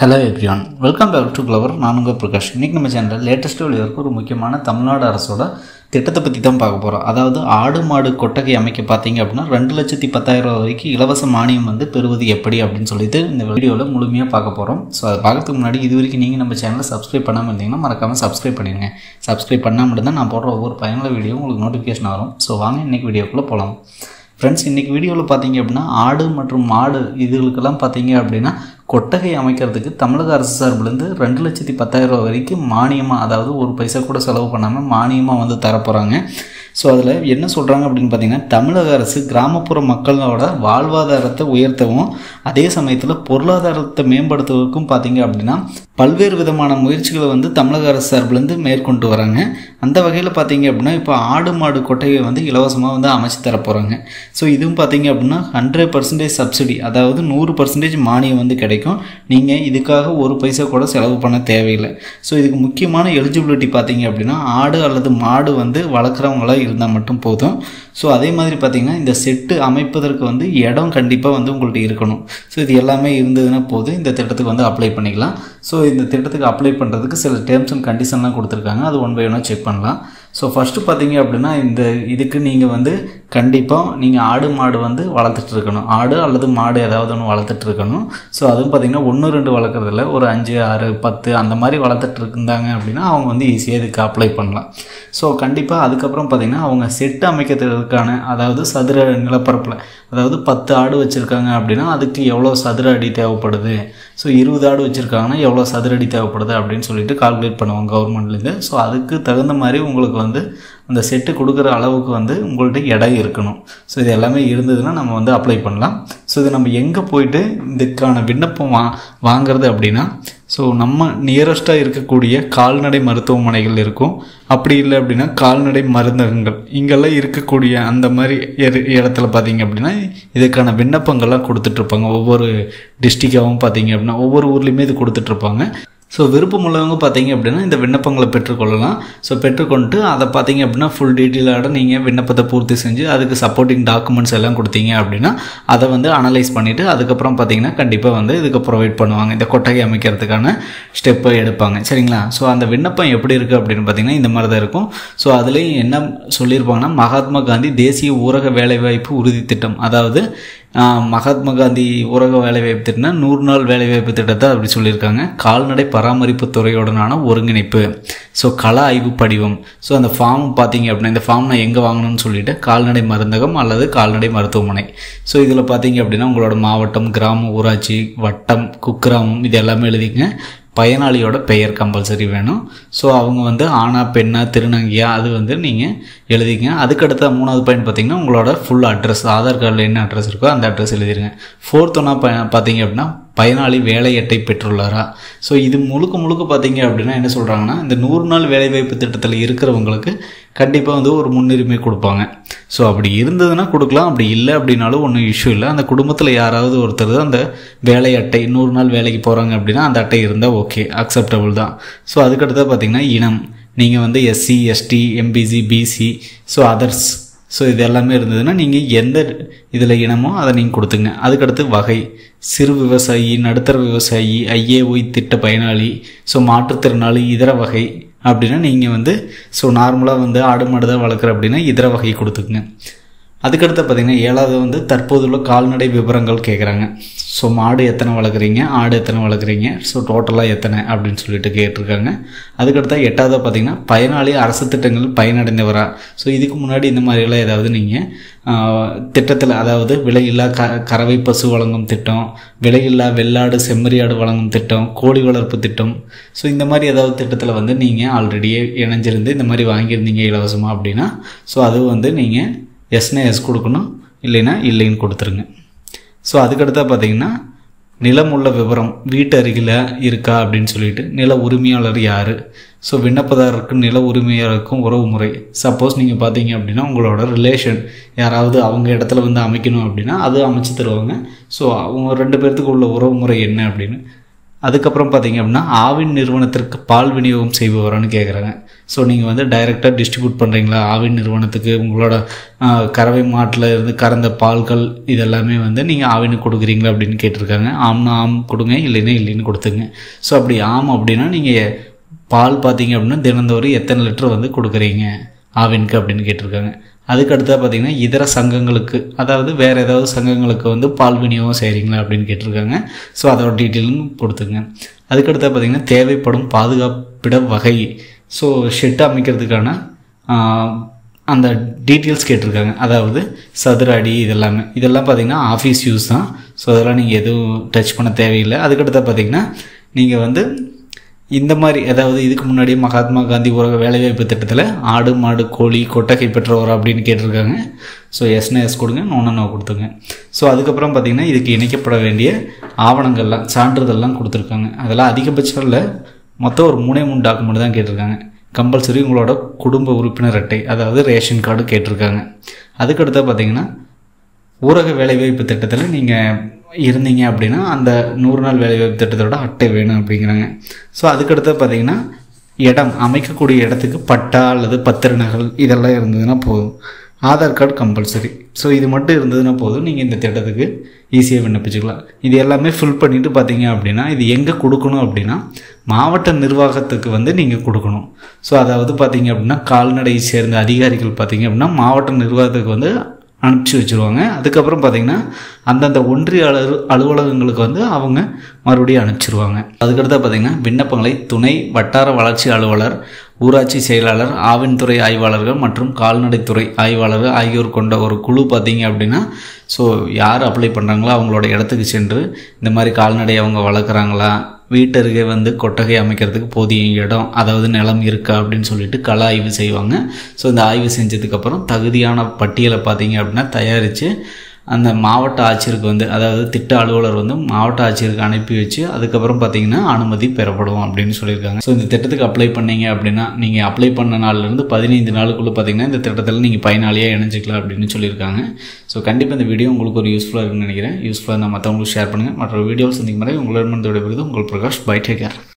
hello everyone welcome back to clever நான் உங்கள் பிரகாஷ் இன்றைக்கி நம்ம சேனலில் லேட்டஸ்ட்டு வெளியிருக்கு ஒரு முக்கியமான தமிழ்நாடு அரசோட திட்டத்தை பற்றி தான் பார்க்க போகிறோம் அதாவது ஆடு மாடு கொட்டகை அமைக்க பார்த்தீங்க அப்படின்னா ரெண்டு லட்சத்தி பத்தாயிரம் ரூபா வரைக்கும் இலவச மானியம் வந்து பெறுவது எப்படி அப்படின்னு சொல்லிட்டு இந்த வீடியோவில் முழுமையாக பார்க்க போகிறோம் ஸோ அதை பார்க்கறதுக்கு முன்னாடி இது வரைக்கும் நீங்கள் நம்ம சேனலை சப்ஸ்கிரைப் பண்ணாமல் இருந்தீங்கன்னா மறக்காமல் சப்ஸ்கிரைப் பண்ணிடுங்க சப்ஸ்கிரைப் பண்ணால் மட்டும்தான் நான் போடுற ஒவ்வொரு பயனுள்ள வீடியோ உங்களுக்கு நோட்டிஃபிகேஷன் வரும் ஸோ வாங்க இன்றைக்கி வீடியோக்குள்ளே போகலாம் ஃப்ரெண்ட்ஸ் இன்றைக்கி வீடியோவில் பார்த்தீங்க அப்படின்னா ஆடு மற்றும் மாடு இதுகளுக்கெல்லாம் பார்த்தீங்க அப்படின்னா கொட்டகை அமைக்கிறதுக்கு தமிழக அரசு சார்பிலேருந்து ரெண்டு லட்சத்தி பத்தாயிரம் ரூபா வரைக்கும் மானியமாக அதாவது ஒரு பைசா கூட செலவு பண்ணாமல் மானியமாக வந்து தரப்போகிறாங்க ஸோ அதில் என்ன சொல்கிறாங்க அப்படின்னு பார்த்தீங்கன்னா தமிழக அரசு கிராமப்புற மக்களோட வாழ்வாதாரத்தை உயர்த்தவும் அதே சமயத்தில் பொருளாதாரத்தை மேம்படுத்துவதற்கும் பார்த்தீங்க அப்படின்னா பல்வேறு விதமான முயற்சிகளை வந்து தமிழக அரசு சார்பிலேருந்து மேற்கொண்டு வராங்க அந்த வகையில் பார்த்தீங்க அப்படின்னா இப்போ ஆடு மாடு கொட்டையை வந்து இலவசமாக வந்து அமைச்சு தர போகிறாங்க ஸோ இதுவும் பார்த்தீங்க அப்படின்னா ஹண்ட்ரட் பர்சன்டேஜ் சப்சிடி அதாவது நூறு பர்சன்டேஜ் மானியம் வந்து கிடைக்கும் நீங்கள் இதுக்காக ஒரு பைசா கூட செலவு பண்ண தேவையில்லை ஸோ இதுக்கு முக்கியமான எலிஜிபிலிட்டி பார்த்தீங்க அப்படின்னா ஆடு அல்லது மாடு வந்து வளர்க்குறவங்களா இருந்தால் மட்டும் போதும் ஸோ அதே மாதிரி பார்த்தீங்கன்னா இந்த செட்டு அமைப்பதற்கு வந்து இடம் கண்டிப்பாக வந்து உங்கள்கிட்ட இருக்கணும் ஸோ இது எல்லாமே இருந்ததுன்னா போதும் இந்த திட்டத்துக்கு வந்து அப்ளை பண்ணிக்கலாம் ஸோ இந்த திட்டத்துக்கு அப்ளை பண்ணுறதுக்கு சில டேர்ம்ஸ் அண்ட் கண்டிஷன்லாம் கொடுத்துருக்காங்க அது ஒன் பை ஒன்னாக செக் பண்ணலாம் ஸோ ஃபஸ்ட்டு பார்த்தீங்க அப்படின்னா இந்த இதுக்கு நீங்கள் வந்து கண்டிப்பாக நீங்கள் ஆடு மாடு வந்து வளர்த்துட்டு இருக்கணும் ஆடு அல்லது மாடு ஏதாவது ஒன்று வளர்த்துட்டு இருக்கணும் ஸோ அதுவும் பார்த்தீங்கன்னா ஒன்று ரெண்டு வளர்க்குறதில்ல ஒரு அஞ்சு ஆறு பத்து அந்த மாதிரி வளர்த்துட்டு இருந்தாங்க அப்படின்னா அவங்க வந்து ஈஸியாக இதுக்கு அப்ளை பண்ணலாம் ஸோ கண்டிப்பாக அதுக்கப்புறம் பார்த்தீங்கன்னா அவங்க செட்டு அமைக்கிறதுக்கான அதாவது சதுர நிலப்பரப்பில் அதாவது பத்து ஆடு வச்சுருக்காங்க அப்படின்னா அதுக்கு எவ்வளோ சதுர அடி தேவைப்படுது ஸோ இருபது ஆடு வச்சுருக்காங்கன்னா எவ்வளோ சதுர அடி தேவைப்படுது அப்படின்னு சொல்லிட்டு கால்குலேட் பண்ணுவாங்க கவர்மெண்ட்லேருந்து ஸோ அதுக்கு தகுந்த மாதிரி உங்களுக்கு வந்து அந்த செட்டு கொடுக்குற அளவுக்கு வந்து உங்கள்கிட்ட இடம் இருக்கணும் ஸோ இது எல்லாமே இருந்ததுன்னா நம்ம வந்து அப்ளை பண்ணலாம் ஸோ இது நம்ம எங்கே போயிட்டு இதுக்கான விண்ணப்பம் வா வாங்குறது அப்படின்னா ஸோ நம்ம நியரஸ்ட்டாக இருக்கக்கூடிய கால்நடை மருத்துவமனைகள் இருக்கும் அப்படி இல்லை அப்படின்னா கால்நடை மருந்தகங்கள் இங்கெல்லாம் இருக்கக்கூடிய அந்த மாதிரி இடத்துல பார்த்தீங்க அப்படின்னா இதுக்கான விண்ணப்பங்கள்லாம் கொடுத்துட்ருப்பாங்க ஒவ்வொரு டிஸ்ட்ரிக்டாகவும் பார்த்தீங்க அப்படின்னா ஒவ்வொரு ஊர்லேயுமே இது கொடுத்துட்ருப்பாங்க ஸோ விருப்பம் உள்ளவங்க பார்த்தீங்க அப்படின்னா இந்த விண்ணப்பங்களை பெற்றுக்கொள்ளலாம் ஸோ பெற்றுக்கொண்டு அதை பார்த்தீங்க அப்படின்னா ஃபுல் டீட்டெயிலோட நீங்கள் விண்ணப்பத்தை பூர்த்தி செஞ்சு அதுக்கு சப்போர்ட்டிங் டாக்குமெண்ட்ஸ் எல்லாம் கொடுத்தீங்க அப்படின்னா அதை வந்து அனலைஸ் பண்ணிவிட்டு அதுக்கப்புறம் பார்த்தீங்கன்னா கண்டிப்பாக வந்து இதுக்கு ப்ரொவைட் பண்ணுவாங்க இந்த கொட்டகை அமைக்கிறதுக்கான ஸ்டெப்பை எடுப்பாங்க சரிங்களா ஸோ அந்த விண்ணப்பம் எப்படி இருக்குது அப்படின்னு பார்த்தீங்கன்னா இந்த மாதிரி தான் இருக்கும் ஸோ அதுலேயும் என்ன சொல்லியிருப்பாங்கன்னா மகாத்மா காந்தி தேசிய ஊரக வேலைவாய்ப்பு உறுதி திட்டம் அதாவது மகாத்மா காந்தி ஊரக வேலைவாய்ப்பு திட்டம்னா நூறு நாள் வேலைவாய்ப்பு திட்டத்தை அப்படி சொல்லியிருக்காங்க கால்நடை பராமரிப்பு துறையுடனான ஒருங்கிணைப்பு ஸோ கள ஆய்வு படிவம் ஸோ அந்த ஃபார்ம் பார்த்தீங்க அப்படின்னா இந்த ஃபார்ம் நான் எங்கே வாங்கணும்னு சொல்லிட்டு கால்நடை மருந்தகம் அல்லது கால்நடை மருத்துவமனை ஸோ இதில் பார்த்தீங்க அப்படின்னா உங்களோட மாவட்டம் கிராமம் ஊராட்சி வட்டம் குக்கிராமம் இது எல்லாமே எழுதிங்க பயனாளியோட பெயர் கம்பல்சரி வேணும் ஸோ அவங்க வந்து ஆணா பெண்ணா திருநங்கையா அது வந்து நீங்கள் எழுதிங்க அதுக்கடுத்த மூணாவது பாயிண்ட் பார்த்தீங்கன்னா உங்களோட ஃபுல் அட்ரஸ் ஆதார் கார்டில் என்ன அட்ரஸ் இருக்கோ அந்த அட்ரஸ் எழுதிருங்க ஃபோர்த் ஒன்றா ப பார்த்தீங்க அப்படின்னா பயனாளி வேலை அட்டை பெற்றுள்ளாரா ஸோ இது முழுக்க முழுக்க பார்த்தீங்க அப்படின்னா என்ன சொல்கிறாங்கன்னா இந்த நூறு நாள் வேலைவாய்ப்பு திட்டத்தில் இருக்கிறவங்களுக்கு கண்டிப்பாக வந்து ஒரு முன்னுரிமை கொடுப்பாங்க ஸோ அப்படி இருந்ததுன்னா கொடுக்கலாம் அப்படி இல்லை அப்படின்னாலும் ஒன்றும் இஷ்யூ இல்லை அந்த குடும்பத்தில் யாராவது ஒருத்தர் அந்த வேலை அட்டை நூறு நாள் வேலைக்கு போகிறாங்க அப்படின்னா அந்த அட்டை இருந்தால் ஓகே அக்செப்டபுள் தான் ஸோ அதுக்கடுத்து பார்த்தீங்கன்னா இனம் நீங்கள் வந்து SC ST MBC BC so others so இது எல்லாமே இருந்ததுன்னா நீங்கள் எந்த இதில் இனமோ அதை நீங்கள் கொடுத்துங்க அதுக்கடுத்து வகை சிறு விவசாயி நடுத்தர விவசாயி ஐஏஒய் திட்ட பயனாளி ஸோ மாற்றுத்திறனாளி இதர வகை அப்படின்னா நீங்கள் வந்து ஸோ நார்மலாக வந்து ஆடு மாடு தான் வளர்க்குற அப்படின்னா இதர வகை கொடுத்துக்குங்க அதுக்கடுத்து பார்த்திங்கன்னா ஏழாவது வந்து தற்போதுள்ள கால்நடை விவரங்கள் கேட்குறாங்க ஸோ மாடு எத்தனை வளர்க்குறீங்க ஆடு எத்தனை வளர்க்குறீங்க ஸோ டோட்டலாக எத்தனை அப்படின்னு சொல்லிட்டு கேட்டிருக்காங்க அதுக்கடுத்தா எட்டாவது பார்த்திங்கன்னா பயனாளி அரசு திட்டங்கள் பயனடைந்தவரா ஸோ இதுக்கு முன்னாடி இந்த மாதிரியெல்லாம் ஏதாவது நீங்கள் திட்டத்தில் அதாவது விலையில்லா க கறவை பசு வழங்கும் திட்டம் விலையில்லா வெள்ளாடு செம்மறியாடு வழங்கும் திட்டம் கோழி வளர்ப்பு திட்டம் ஸோ இந்த மாதிரி ஏதாவது திட்டத்தில் வந்து நீங்கள் ஆல்ரெடியே இணைஞ்சிருந்து இந்த மாதிரி வாங்கியிருந்தீங்க இலவசமாக அப்படின்னா ஸோ அது வந்து நீங்கள் எஸ்னா எஸ் கொடுக்கணும் இல்லைன்னா இல்லைன்னு கொடுத்துருங்க ஸோ அதுக்கடுத்தா பார்த்தீங்கன்னா நிலம் உள்ள விவரம் வீட்டு அருகில் இருக்கா அப்படின்னு சொல்லிட்டு நில உரிமையாளர் யார் ஸோ விண்ணப்பதாரருக்கும் நில உரிமையாளருக்கும் உறவு முறை சப்போஸ் நீங்கள் பார்த்தீங்க அப்படின்னா உங்களோட ரிலேஷன் யாராவது அவங்க இடத்துல வந்து அமைக்கணும் அப்படின்னா அது அமைச்சு தருவாங்க ஸோ அவங்க ரெண்டு பேர்த்துக்கு உள்ள உறவு முறை என்ன அப்படின்னு அதுக்கப்புறம் பார்த்தீங்க அப்படின்னா ஆவின் நிறுவனத்திற்கு பால் விநியோகம் செய்பவரான்னு கேட்குறாங்க ஸோ நீங்கள் வந்து டைரெக்டாக டிஸ்ட்ரிபியூட் பண்ணுறீங்களா ஆவின் நிறுவனத்துக்கு உங்களோட ஆஹ், கறவை மாட்டில் இருந்து கறந்த பால்கள் இதெல்லாமே வந்து நீங்கள் ஆவினுக்கு கொடுக்குறீங்களா அப்படின்னு கேட்டிருக்காங்க ஆம்னா ஆம் கொடுங்க இல்லைன்னா இல்லைன்னு கொடுத்துங்க ஸோ அப்படி ஆம் அப்படின்னா நீங்கள் பால் பார்த்தீங்க அப்படின்னா தினந்தோறும் எத்தனை லிட்டர் வந்து கொடுக்குறீங்க ஆவினுக்கு அப்படின்னு கேட்டிருக்காங்க அதுக்கு அடுத்தா பார்த்தீங்கன்னா இதர சங்கங்களுக்கு அதாவது வேறு ஏதாவது சங்கங்களுக்கு வந்து பால் விநியோகம் செய்கிறீங்களா அப்படின்னு கேட்டிருக்காங்க ஸோ அதோட டீட்டெயிலும் கொடுத்துங்க அதுக்கடுத்தா பார்த்தீங்கன்னா தேவைப்படும் பாதுகாப்பிட வகை ஸோ ஷெட் அமைக்கிறதுக்கான ஆஹ், அந்த டீட்டெயில்ஸ் கேட்டிருக்காங்க அதாவது சதுர அடி இதெல்லாமே இதெல்லாம் பார்த்தீங்கன்னா ஆஃபீஸ் யூஸ் தான் ஸோ அதெல்லாம் நீங்கள் எதுவும் டச் பண்ண தேவையில்லை அதுக்கடுத்தா பார்த்தீங்கன்னா நீங்கள் வந்து இந்த மாதிரி அதாவது இதுக்கு முன்னாடி மகாத்மா காந்தி ஊரக வேலைவாய்ப்பு திட்டத்தில் ஆடு மாடு கோழி கொட்டகை பெற்றவர் அப்படின்னு கேட்டிருக்காங்க ஸோ எஸ்னா எஸ் கொடுங்க நோனா நோ கொடுத்துங்க ஸோ அதுக்கப்புறம் பார்த்தீங்கன்னா இதுக்கு இணைக்கப்பட வேண்டிய ஆவணங்கள்லாம் சான்றிதழ்லாம் கொடுத்துருக்காங்க அதெல்லாம் அதிகபட்சம் இல்லை மொத்தம் ஒரு மூணே மூணு டாக்குமெண்ட் தான் கேட்டிருக்காங்க கம்பல்சரி உங்களோட குடும்ப உறுப்பினர் அட்டை அதாவது ரேஷன் கார்டு கேட்டிருக்காங்க அதுக்கடுத்து பார்த்தீங்கன்னா ஊரக வேலைவாய்ப்பு திட்டத்தில் நீங்கள் இருந்தீங்க அப்படின்னா அந்த நூறு நாள் வேலைவாய்ப்பு திட்டத்தோட அட்டை வேணும் அப்படிங்கிறாங்க ஸோ அதுக்கடுத்து பார்த்தீங்கன்னா இடம் அமைக்கக்கூடிய இடத்துக்கு பட்டா அல்லது பத்திர நகல் இதெல்லாம் இருந்ததுன்னா போதும் ஆதார் கார்டு கம்பல்சரி ஸோ இது மட்டும் இருந்ததுன்னா போதும் நீங்கள் இந்த திட்டத்துக்கு ஈஸியாக விண்ணப்பிச்சுக்கலாம் இது எல்லாமே ஃபில் பண்ணிவிட்டு பார்த்தீங்க அப்படின்னா இது எங்கே கொடுக்கணும் அப்படின்னா மாவட்ட நிர்வாகத்துக்கு வந்து நீங்கள் கொடுக்கணும் ஸோ அதாவது பார்த்தீங்க அப்படின்னா கால்நடை சேர்ந்த அதிகாரிகள் பார்த்தீங்க அப்படின்னா மாவட்ட நிர்வாகத்துக்கு வந்து அனுப்பிச்சி வச்சுருவாங்க அதுக்கப்புறம் பார்த்தீங்கன்னா அந்தந்த ஒன்றிய அலு அலுவலகங்களுக்கு வந்து அவங்க மறுபடியும் அனுப்பிச்சிருவாங்க அதுக்கடுத்து பார்த்தீங்கன்னா விண்ணப்பங்களை துணை வட்டார வளர்ச்சி அலுவலர் ஊராட்சி செயலாளர் ஆவின்துறை ஆய்வாளர்கள் மற்றும் கால்நடைத்துறை ஆய்வாளர்கள் ஆகியோர் கொண்ட ஒரு குழு பார்த்தீங்க அப்படின்னா ஸோ யார் அப்ளை பண்ணுறாங்களோ அவங்களோட இடத்துக்கு சென்று இந்த மாதிரி கால்நடை அவங்க வளர்க்குறாங்களா வீட்டருகே வந்து கொட்டகை அமைக்கிறதுக்கு போதிய இடம் அதாவது நிலம் இருக்கா அப்படின்னு சொல்லிட்டு கள ஆய்வு செய்வாங்க ஸோ இந்த ஆய்வு செஞ்சதுக்கப்புறம் தகுதியான பட்டியலை பார்த்தீங்க அப்படின்னா தயாரித்து அந்த மாவட்ட ஆட்சியருக்கு வந்து அதாவது திட்ட அலுவலர் வந்து மாவட்ட ஆட்சியருக்கு அனுப்பி வச்சு அதுக்கப்புறம் பார்த்தீங்கன்னா அனுமதி பெறப்படும் அப்படின்னு சொல்லியிருக்காங்க ஸோ இந்த திட்டத்துக்கு அப்ளை பண்ணீங்க அப்படின்னா நீங்கள் அப்ளை பண்ண நாள்லேருந்து பதினைந்து நாளுக்குள்ளே பார்த்தீங்கன்னா இந்த திட்டத்தில் நீங்கள் பயனாளியாக இணைஞ்சிக்கலாம் அப்படின்னு சொல்லியிருக்காங்க ஸோ கண்டிப்பாக இந்த வீடியோ உங்களுக்கு ஒரு யூஸ்ஃபுல்லாக இருக்குன்னு நினைக்கிறேன் யூஸ்ஃபுல்லாக இருந்தால் மற்றவங்களுக்கு ஷேர் பண்ணுங்கள் மற்ற வீடியோஸ் சந்திக்கும் வரை உங்களிடமிருந்து விடைபெறுவது உங்கள் பிரகாஷ் பை டேக் கேர்